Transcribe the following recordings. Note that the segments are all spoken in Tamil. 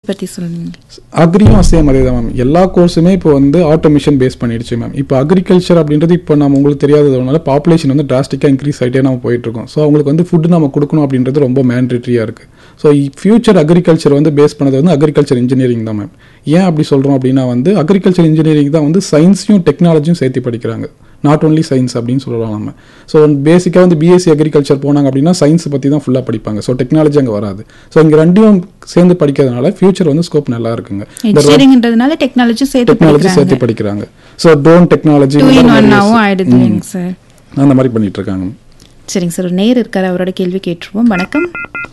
பற்றி சொல்லுங்க அக்ரியும் சேம் அதே தான் மேம் எல்லா கோர்ஸுமே இப்போ வந்து ஆட்டோமேஷன் பேஸ் பண்ணிடுச்சு மேம் இப்போ அக்ரிகல்ச்சர் அப்படின்றது இப்போ நம்ம உங்களுக்கு தெரியாததுனால பாப்புலேஷன் வந்து டிராஸ்டிக்காக இன்க்ரீஸ் ஆகிட்டே நம்ம போயிட்டு இருக்கோம் ஸோ அவங்களுக்கு வந்து ஃபுட் நம்ம கொடுக்கணும் அப்படின்றது ரொம்ப மேண்ட்ரிட்டரியாக இருக்குது ஸோ ஃபியூச்சர் அக்ரிகல்ச்சர் வந்து பேஸ் பண்ணது வந்து அக்ரிகல்ச்சர் இன்ஜினியரிங் தான் மேம் ஏன் அப்படி சொல்கிறோம் அப்படின்னா வந்து அக்ரிகல்ச்சர் இன்ஜினியரிங் தான் வந்து சயின்ஸையும் டெக்னாலஜியும் சேர்த்து படிக்கிறாங்க நாட் ஒன்லி சயின்ஸ் அப்படின்னு சொல்லலாம் நம்ம ஸோ பேசிக்காக வந்து பிஎஸ்சி அக்ரிகல்ச்சர் போனாங்க அப்படின்னா சயின்ஸ் பற்றி தான் ஃபுல்லாக படிப்பாங்க ஸோ டெக்னாலஜி அங்கே வராது ஸோ இங்கே ரெண்டையும் சேர்ந்து படிக்கிறதுனால ஃபியூச்சர் வந்து ஸ்கோப் நல்லா இருக்குங்க இன்ஜினியரிங்ன்றதுனால டெக்னாலஜி சேர்த்து டெக்னாலஜி படிக்கிறாங்க சேர்த்து படிக்கிறாங்க so drone technology two in ஒன்னாவும் ஆயிடுது இல்லைங்க சார் அந்த மாதிரி பண்ணிட்டு இருக்காங்க சரிங்க சார் ஒரு நேர் இருக்காரு அவரோட கேள்வி கேட்டுருவோம் வணக்கம்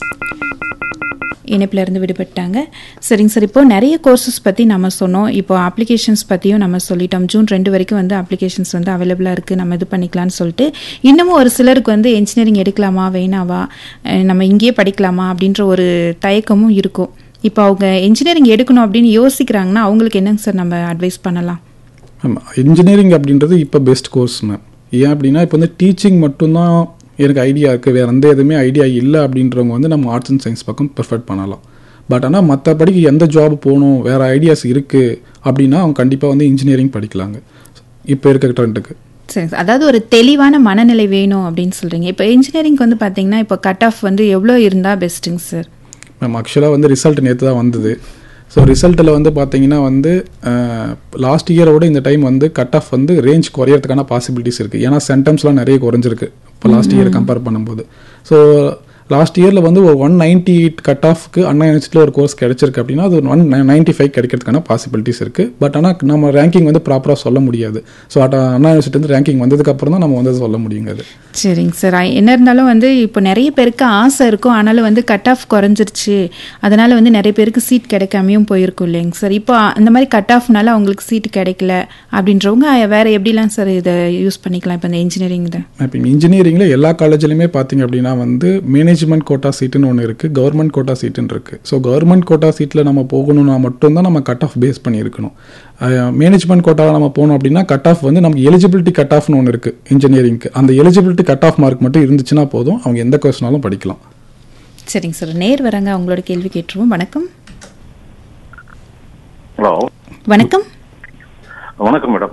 இணைப்புல இருந்து விடுபட்டாங்க சரிங்க சார் இப்போ நிறைய கோர்சஸ் பற்றி நம்ம சொன்னோம் இப்போ அப்ளிகேஷன்ஸ் பற்றியும் நம்ம சொல்லிட்டோம் ஜூன் ரெண்டு வரைக்கும் வந்து அப்ளிகேஷன்ஸ் வந்து அவைலபிளாக இருக்குது நம்ம இது பண்ணிக்கலாம்னு சொல்லிட்டு இன்னமும் ஒரு சிலருக்கு வந்து என்ஜினியரிங் எடுக்கலாமா வேணாவா அஹ் நம்ம இங்கேயே படிக்கலாமா அப்படின்ற ஒரு தயக்கமும் இருக்கும் இப்போ அவங்க என்ஜினியரிங் எடுக்கணும் அப்படின்னு யோசிக்கிறாங்கன்னா அவங்களுக்கு என்னங்க சார் நம்ம அட்வைஸ் பண்ணலாம் மேம் இன்ஜினியரிங் அப்படின்றது இப்போ பெஸ்ட் கோர்ஸ் மேம் ஏன் அப்படின்னா இப்போ வந்து டீச்சிங் மட்டும்தான் எனக்கு ஐடியா இருக்குது வேறு எந்த எதுவுமே ஐடியா இல்லை அப்படின்றவங்க வந்து நம்ம ஆர்ட்ஸ் அண்ட் சயின்ஸ் பக்கம் ப்ரிஃபர் பண்ணலாம் பட் ஆனால் மற்றபடிக்கு எந்த ஜாப் போகணும் வேறு ஐடியாஸ் இருக்குது அப்படின்னா அவங்க கண்டிப்பாக வந்து இன்ஜினியரிங் படிக்கலாங்க இப்போ இருக்க ட்ரெண்டுக்கு சரி அதாவது ஒரு தெளிவான மனநிலை வேணும் அப்படின்னு சொல்றீங்க இப்போ இன்ஜினியரிங்க்கு வந்து பார்த்தீங்கன்னா இப்போ கட் ஆஃப் வந்து எவ்வளோ இருந்தால் பெஸ்ட்டுங்க சார் மேம் ஆக்சுவலாக வந்து ரிசல்ட் நேற்று தான் வந்தது ஸோ ரிசல்ட்டில் வந்து பார்த்தீங்கன்னா வந்து லாஸ்ட் இயரோட இந்த டைம் வந்து கட் ஆஃப் வந்து ரேஞ்ச் குறையறதுக்கான பாசிபிலிட்டிஸ் இருக்குது ஏன்னா சென்டம்ஸ்லாம் நிறைய குறைஞ்சிருக்கு இப்போ லாஸ்ட் இயர் கம்பேர் பண்ணும்போது ஸோ லாஸ்ட் இயரில் வந்து ஒரு ஒன் நைன்டி எயிட் கட் ஆஃப்க்கு அண்ணா யூனிவர்சிட்டியில் ஒரு கோர்ஸ் கிடைச்சிருக்கு அப்படின்னா அது ஒன் நைன்டி ஃபைவ் கிடைக்கிறதுக்கான பாசிபிலிட்டிஸ் இருக்குது பட் ஆனால் நம்ம ரேங்கிங் வந்து ப்ராப்பராக சொல்ல முடியாது ஸோ அட் அண்ணா யூனிவர்சிட்டி வந்து ரேங்கிங் வந்ததுக்கு அப்புறம் தான் நம்ம வந்து அதை சொல்ல முடியுங்க அது சரிங்க சார் ஐ- என்ன இருந்தாலும் வந்து இப்போ நிறைய பேருக்கு ஆசை இருக்கும் ஆனாலும் வந்து கட் ஆஃப் குறைஞ்சிருச்சு அதனால வந்து நிறைய பேருக்கு சீட் கிடைக்காமையும் போயிருக்கும் இல்லைங்க சார் இப்போ அந்த மாதிரி கட் ஆஃப்னால அவங்களுக்கு சீட் கிடைக்கல அப்படின்றவங்க அஹ், வேற எப்படிலாம் சார் இதை யூஸ் பண்ணிக்கலாம் இப்போ இந்த இன்ஜினியரிங் இதை இப்போ இன்ஜினியரிங்கில் எல்லா காலேஜ்லையுமே பார்த்தீங்க அப்படின்னா வந்து மேனேஜ்மெண்ட் கோட்டா சீட்டுன்னு ஒன்று இருக்குது கவர்மெண்ட் கோட்டா சீட்டுன்னு இருக்குது ஸோ கவர்மெண்ட் கோட்டா சீட்டில் நம்ம போகணும்னா மட்டும்தான் நம்ம கட் ஆஃப் பேஸ் பண்ணியிருக்கணும் மேனேஜ்மெண்ட் கோட்டாவில் நம்ம போனோம் அப்படின்னா கட் ஆஃப் வந்து நமக்கு எலிஜிபிலிட்டி கட் ஆஃப்னு ஒன்று இருக்குது இன்ஜினியரிங்க்கு அந்த எலிஜிபிலிட்டி கட் ஆஃப் மார்க் மட்டும் இருந்துச்சுன்னா போதும் அவங்க எந்த கோர்ஸ்னாலும் படிக்கலாம் சரிங்க சார் நேர் வராங்க அவங்களோட கேள்வி கேட்டுருவோம் வணக்கம் ஹலோ வணக்கம் வணக்கம் மேடம்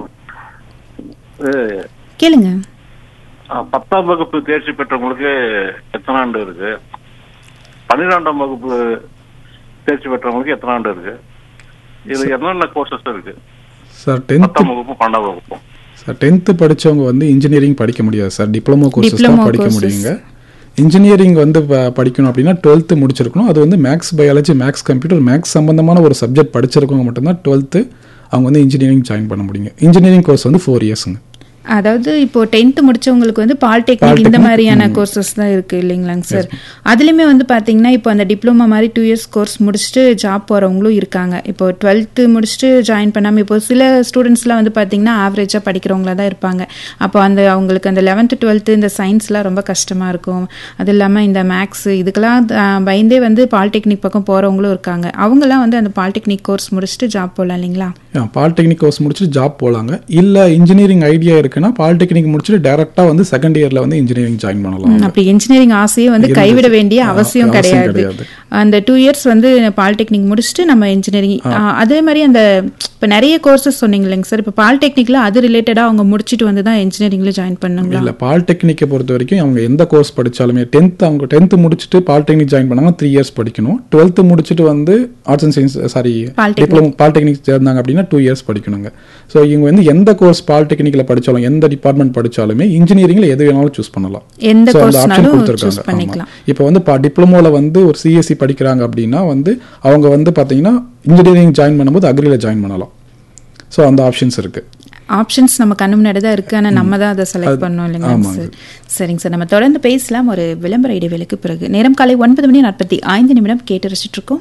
கேளுங்க பத்தாம் வகுப்பு தேர்ச்சி பெற்றவங்களுக்கு எத்தனை ஆண்டு இருக்கு பன்னிரெண்டாம் வகுப்பு தேர்ச்சி பெற்றவங்களுக்கு எத்தனை ஆண்டு இருக்கு இது என்னென்ன கோர்சஸ் இருக்கு சார் டென்த்து பத்தாம் வகுப்பும் பன்னெண்டாம் வகுப்பும் சார் டென்த்து படிச்சவங்க வந்து இன்ஜினியரிங் படிக்க முடியாது சார் டிப்ளமோ கோர்சஸ் Diploma தான் படிக்க courses. முடியுங்க இன்ஜினியரிங் வந்து ப- படிக்கணும் அப்படின்னா டுவெல்த்து முடிச்சிருக்கணும் அது வந்து maths biology maths computer maths சம்பந்தமான ஒரு சப்ஜெக்ட் படிச்சிருக்கவங்க மட்டும்தான் டுவெல்த்து அவங்க வந்து இன்ஜினியரிங் ஜாயின் பண்ண முடியுங்க இன்ஜினியரிங் கோர்ஸ் வந்து ஃபோர் இயர்ஸுங்க அதாவது இப்போ டென்த் முடிச்சவங்களுக்கு வந்து பாலிடெக்னிக் இந்த Polytechnic, மாதிரியான கோர்சஸ் தான் இருக்கு இல்லைங்களாங்க சார் அதுலயுமே வந்து பாத்தீங்கன்னா இப்போ அந்த டிப்ளமா மாதிரி டூ இயர்ஸ் கோர்ஸ் முடிச்சுட்டு ஜாப் போறவங்களும் இருக்காங்க இப்போ டுவெல்த்து முடிச்சுட்டு ஜாயின் பண்ணாம இப்போ சில ஸ்டூடெண்ட்ஸ்லாம் வந்து பாத்தீங்கன்னா ஆவரேஜா படிக்கிறவங்களா தான் இருப்பாங்க அப்போ அந்த அவங்களுக்கு அந்த லெவன்த்து டுவெல்த்து இந்த சயின்ஸ்லாம் ரொம்ப கஷ்டமா இருக்கும் அது இல்லாம இந்த மேக்ஸ் இதுக்கெல்லாம் அஹ், பயந்தே வந்து பாலிடெக்னிக் பக்கம் போறவங்களும் இருக்காங்க அவங்கலாம் வந்து அந்த பாலிடெக்னிக் கோர்ஸ் முடிச்சுட்டு ஜாப் போகலாம் இல்லைங்களா பாலிடெக்னிக் கோர்ஸ் முடிச்சுட்டு ஜாப் போகலாங்க இல்லை இன்ஜினியரிங் ஐடியா இருக்குன்னா பாலிடெக்னிக் முடிச்சுட்டு டேரெக்டாக வந்து செகண்ட் இயரில் வந்து இன்ஜினியரிங் ஜாயின் பண்ணலாம் ம், அப்படி இன்ஜினியரிங் ஆசையை வந்து இருந்துச்சு. கைவிட வேண்டிய ஆ, அவசியம் அவசியம் கிடையாது கிடையாது. அந்த டூ இயர்ஸ் வந்து பாலிடெக்னிக் முடிச்சுட்டு நம்ம இன்ஜினியரிங் அதே மாதிரி அந்த இப்போ நிறைய கோர்சஸ் சொன்னீங்க இல்லைங்க சார் இப்போ பாலிடெக்னிக்ல அது ரிலேட்டடாக அவங்க முடிச்சுட்டு வந்து தான் இன்ஜினியரிங்ல ஜாயின் பண்ணுங்களா இல்லை பாலிடெக்னிக்கை பொறுத்த வரைக்கும் அவங்க எந்த கோர்ஸ் படித்தாலுமே டென்த் அவங்க டென்த்து முடிச்சுட்டு பாலிடெக்னிக் ஜாயின் பண்ணாங்கன்னா த்ரீ இயர்ஸ் படிக்கணும் டுவெல்த்து முடிச்சுட்டு வந்து arts and science sorry Polytechnic. Diploma polytechnic சேர்ந்தாங்க அப்படின்னா டூ இயர்ஸ் படிக்கணுங்க ஸோ இவங்க வந்து எந்த கோர்ஸ் பாலிடெக்னிக்கில் படித்தாலும் எந்த டிபார்ட்மெண்ட் படித்தாலுமே இன்ஜினியரிங்கில் எது வேணாலும் சூஸ் பண்ணலாம் எந்த So, அந்த option கோர்ஸ்னாலும் சூஸ் கொடுத்திருக்காங்க. ஆமா. பண்ணிக்கலாம் இப்போ வந்து டிப்ளமோவில் வந்து ஒரு சிஎஸ்சி படிக்கிறாங்க அப்படின்னா வந்து அவங்க வந்து பார்த்தீங்கன்னா இன்ஜினியரிங் ஜாயின் பண்ணும்போது அக்ரியில் ஜாயின் பண்ணலாம் ஸோ அந்த ஆப்ஷன்ஸ் இருக்குது ஆப்ஷன்ஸ் நம்ம கண்ணு முன்னாடி தான் இருக்கு ஆனால் நம்ம தான் அதை செலக்ட் பண்ணோம் இல்லைங்க ஆமாங்க. சார் சரிங்க சார் நம்ம தொடர்ந்து பேசலாம் ஒரு விளம்பர இடைவேளைக்கு பிறகு நேரம் காலை ஒன்பது மணி நாற்பத்தி ஐந்து நிமிடம் கேட்டு ரசிச்சுட்டு இருக்கோம்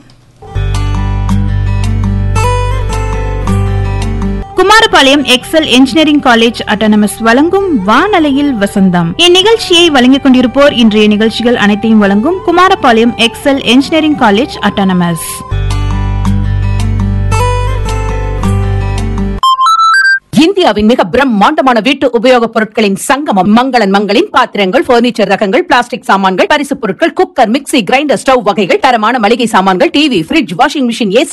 Kumarapalayam Excel engineering college autonomous வழங்கும் வானலையில் வசந்தம் இந்நிகழ்ச்சியை வழங்கிக் கொண்டிருப்போர் இன்றைய நிகழ்ச்சிகள் அனைத்தையும் வழங்கும் Kumarapalayam Excel engineering college autonomous இந்தியாவின் மிக பிரம்மாண்டமான வீட்டு உபயோகப் பொருட்களின் சங்கமம் மங்களன் மங்களின் பாத்திரங்கள் பர்னிச்சர் ரகங்கள் பிளாஸ்டிக் சாமான்கள் பரிசுப் பொருட்கள் குக்கர் மிக்ஸி கிரைண்டர் ஸ்டவ் வகைகள் தரமான மளிகை சாமான்கள் TV fridge washing machine AC